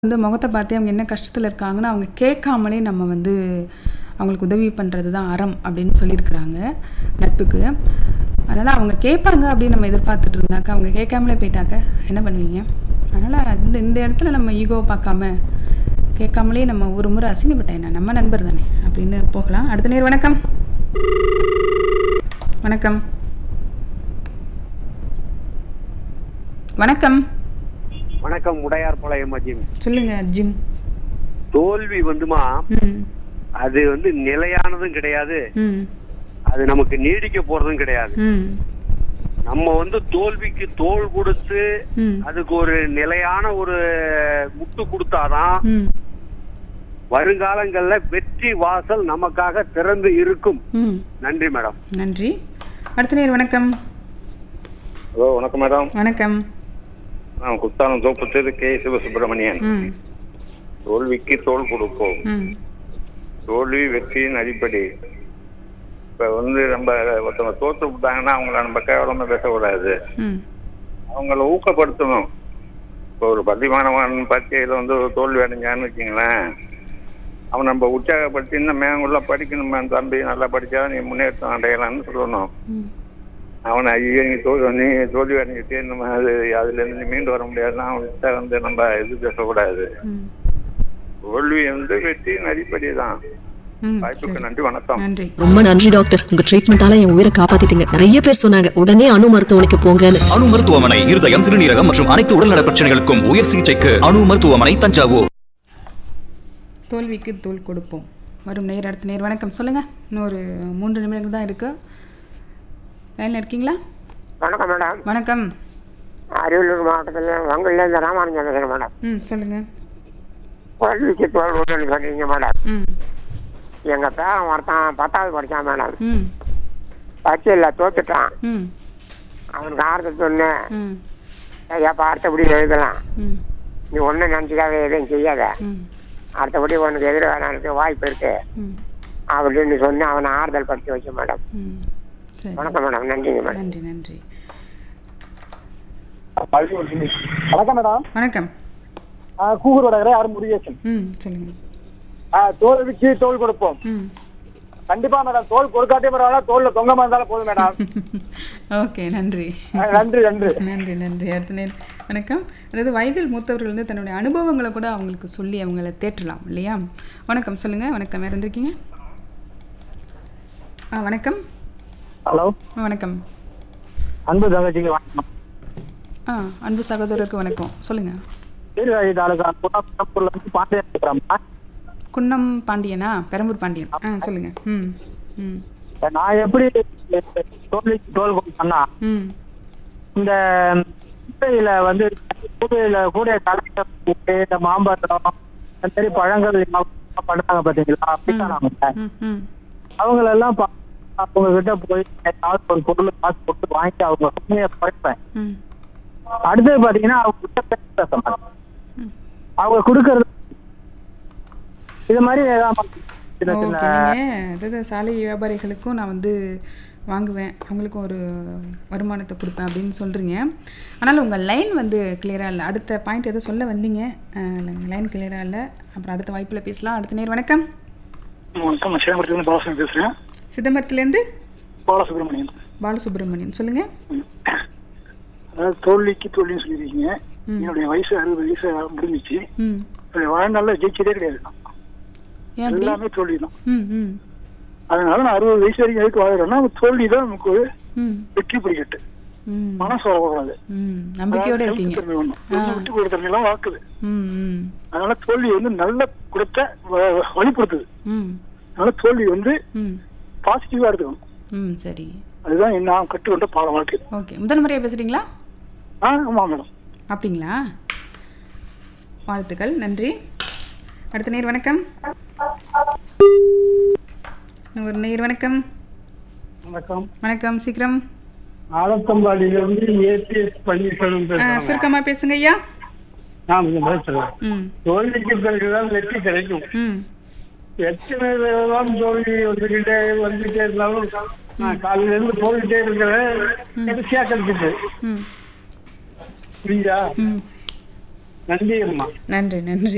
வந்து முகத்த பார்த்தே அவங்க என்ன கஷ்டத்துல இருக்காங்கன்னு அவங்க கேட்காமலே நம்ம வந்து அவங்களுக்கு உதவி பண்ணுறது தான் அறம் அப்படின்னு சொல்லியிருக்கிறாங்க நட்புக்கு அதனால் அவங்க கேட்பாங்க அப்படின்னு நம்ம எதிர்பார்த்துட்டு இருந்தாக்க அவங்க கேட்காமலே போயிட்டாக்க என்ன பண்ணுவீங்க அதனால் இந்த இந்த இடத்துல நம்ம ஈகோவை பார்க்காம கேட்காமலே நம்ம ஒரு முறை அசிங்கப்பட்டேன் என்ன நம்ம நண்பர் தானே அப்படின்னு போகலாம் அடுத்த நேர் வணக்கம் வணக்கம் வணக்கம் வணக்கம் உடையார்பாளையம் அஜிம் சொல்லுங்க ஜிம் தோல்வி வந்துமா ம் அது வந்து நிலையானதும் கிடையாது ம் அது நமக்கு நீடிக்க போறதும் கிடையாது ம் நம்ம வந்து தோல்விக்கு தோல் கொடுத்து ம் அதுக்கு ஒரு நிலையான ஒரு முட்டு கொடுத்தாதான் ம் வருங்காலங்கள்ல வெற்றி வாசல் நமக்காக திறந்து இருக்கும் ம் நன்றி மேடம் நன்றி அடுத்த நேர் வணக்கம் ஹலோ வணக்கம் மேடம் வணக்கம் நான் குத்தாலம் தோப்புத்தேது கே சிவசுப்பிரமணியன் ம் தோல்விக்கு தோல் கொடுப்போம் ம் தோல்வி வெற்றியின் அடிப்படை இப்ப வந்து நம்ம ஒருத்தவங்க தோத்து விட்டாங்கன்னா அவங்கள நம்ம கேவலமா பேசக்கூடாது ம் அவங்கள ஊக்கப்படுத்தணும் இப்போ ஒரு பள்ளி மாணவன் பரீட்சையில வந்து ஒரு தோல்வி அடைஞ்சான்னு வச்சுங்களேன் அவன் நம்ம உற்சாகப்படுத்தி இன்னும் மேங்குள்ள படிக்கணுமா தம்பி நல்லா படிச்சா நீ முன்னேற்றம் அடையலாம்னு சொல்லணும் ம் அவனை ஐயோ நீ தோல்வி நீ தோல்வி அடைஞ்சிட்டே நம்ம அது அதுல இருந்து மீண்டு வர முடியாதுன்னா அவன்கிட்ட வந்து நம்ம இது பேசக்கூடாது ம் தோல்வி வந்து வெற்றியின் அடிப்படை தான் ம் வாய்ப்புக்கு சரி. நன்றி வணக்கம் நன்றி ரொம்ப நன்றி டாக்டர் உங்க ட்ரீட்மெண்டால என் உயிரை காப்பாத்திட்டீங்க நிறைய பேர் சொன்னாங்க உடனே அணு மருத்துவமனைக்கு போங்கன்னு அணு மருத்துவமனை இருதயம் சிறுநீரகம் மற்றும் அனைத்து உடல்நல பிரச்சனைகளுக்கும் உயர் சிகிச்சைக்கு அணு மருத்துவமனை தஞ்சாவூர் தோல்விக்கு தோல் கொடுப்போம் வரும் நேர் அடுத்த நேர் வணக்கம் சொல்லுங்க இன்னொரு மூன்று நிமிடங்கள் தான் இருக்கு லைனில் இருக்கீங்களா வணக்கம் மேடம் வணக்கம் அரியலூர் மாவட்டத்தில் வங்கல்லேருந்து ராமானுஜன் பேசுகிறேன் மேடம் ம் சொல்லுங்க கல்விக்கு தோல் விட்டுன்னு சொன்னீங்க மேடம் ம் எங்கள் பேரன் ஒருத்தன் பத்தாவது படித்தான் மேடம் ம் பரீட்சையில் தோத்துட்டான் ம் அவனுக்கு ஆறுதல் சொன்னேன் ம் ஏப்பா அடுத்தபடி எழுதலாம் ம் நீ ஒன்றும் நினச்சிக்காத எதுவும் செய்யாத ம் அடுத்தபடி உனக்கு எதிர்காலத்துக்கு வாய்ப்பு இருக்கு ம் அப்படின்னு சொல்லி அவனை ஆறுதல் படுத்தி வச்சேன் மேடம் ம் சரி வணக்கம் மேடம் நன்றிங்க மேடம் நன்றி நன்றி வணக்கம் மேடம் வணக்கம் கூகுளோட யார் முருகேசன் ம் சொல்லுங்க ஆ, தோல்விக்கு தோல் கொடுப்போம் ம் கண்டிப்பா மேடம் தோல் கொடுக்காட்டே பரவாயில்ல தோல்ல தொங்கமா இருந்தாலும் போதும் மேடம் ஓகே நன்றி ஆ, நன்றி நன்றி நன்றி நன்றி அடுத்த நேர் வணக்கம் அதாவது வயதில் மூத்தவர்கள் வந்து தன்னுடைய அனுபவங்களை கூட அவங்களுக்கு சொல்லி அவங்கள தேற்றலாம் இல்லையா வணக்கம் சொல்லுங்க வணக்கம் யார் வந்திருக்கீங்க ஆ வணக்கம் ஹலோ ஆ, வணக்கம் அன்பு தங்கச்சிக்கு வணக்கம் ஆ அன்பு சகோதரருக்கு வணக்கம் சொல்லுங்க சீர்காழி தாலுகா குணாபுரம்ல இருந்து பாண்டியன் இருக்கிறேம்மா. குன்னம் பாண்டியனா பெரம்பூர் பாண்டியன் ஆ சொல்லுங்க ம் ம் நான் எப்படி தோல்விக்கு தோல் கொடுத்தேன்னா ம் இந்த கூடையில வந்து கூடையில கூடைய கலக்க இந்த மாம்பழம் அந்த மாதிரி பழங்கள் எல்லாம் பண்றாங்க பாத்தீங்களா அப்படித்தானவங்க ம் ம் அவங்களெல்லாம் பா- அவங்க கிட்ட போய் ஏதாவது ஒரு பொருள் காசு போட்டு வாங்கி அவங்க சுமையை குறைப்பேன் ம் அடுத்தது பாத்தீங்கன்னா அவங்க கிட்ட பேச பேச மாட்டேன் ம். அவங்க கொடுக்கறது இது மாதிரி ஏதாவது சின்ன ஓகே சின்ன நீங்கள் அதாவது சாலை வியாபாரிகளுக்கும் நான் வந்து வாங்குவேன் அவங்களுக்கும் ஒரு வருமானத்தை கொடுப்பேன் அப்படின்னு சொல்கிறீங்க ஆனால் உங்கள் லைன் வந்து கிளியராக இல்லை அடுத்த பாயிண்ட் எதோ சொல்ல வந்தீங்க லைன் கிளியராக இல்லை அப்புறம் அடுத்த வாய்ப்பில் பேசலாம் அடுத்த நேர் வணக்கம் வணக்கம் நான் சேலம்பரத்துலேருந்து பாலசுப்ரமணியன் பேசுகிறேன் சிதம்பரத்துலேருந்து பாலசுப்ரமணியன் பாலசுப்ரமணியன் சொல்லுங்கள் அதாவது தோல்விக்கு தோல்வின்னு சொல்லியிருக்கீங்க ம். என்னுடைய வயசு அறுபது வயசு முடிஞ்சிச்சு ம் என்னுடைய வாழ்நாளில் ஜெயிச்சதே கிடையாது ஏன் அப்படி எல்லாமே தோல்வி தான் ம் ம் அதனால நான் அறுபது வயசு வரைக்கும் எதுக்கு வாழ்கிறேன்னா தோல்வி தான் நமக்கு ஒரு ம் வெற்றி படிக்கட்டு ம் மனசு வரக்கூடாது ம் நம்பிக்கையோடு இருக்கீங்க தன்மை ஒண்ணு. கொஞ்சம் விட்டு கொடுத்த தன்மையெல்லாம் வாக்குது ம் ம் அதனால தோல்வி வந்து நல்ல கொடுத்த வ- வழிப்படுத்துது ம் அதனால தோல்வி வந்து ம் பாசிட்டிவா எடுத்துக்கணும் ம் சரி அதுதான் நான் கற்றுக்கொண்ட பாட வாழ்க்கை ஓகே முதல் முறையாக பேசுகிறீங்களா ஆ ஆமா மேடம் அப்படிங்களா வாழ்த்துக்கள் நன்றி அடுத்த நேர் வணக்கம் ஒரு நேர் வணக்கம் வணக்கம் வணக்கம் சீக்கிரம் ஆலத்தம்பாடியிலிருந்து ஏபிஎஸ் பன்னீர்செல்வம் ஆ, பேசுறேன் சுருக்கமா பேசுங்க ஐயா நான் கொஞ்சம் பதில் சொல்றேன் ம் தோல்விக்கு பிறகுதான் வெற்றி கிடைக்கும் ம் எத்தனை தான் தோல்வி வந்துகிட்டே வந்துகிட்டே இருந்தாலும் நான் காலையில இருந்து போயிட்டே இருக்கிறேன் கடைசியா கிடைச்சிட்டு ம் புரியுதா ம் நன்றி அம்மா நன்றி நன்றி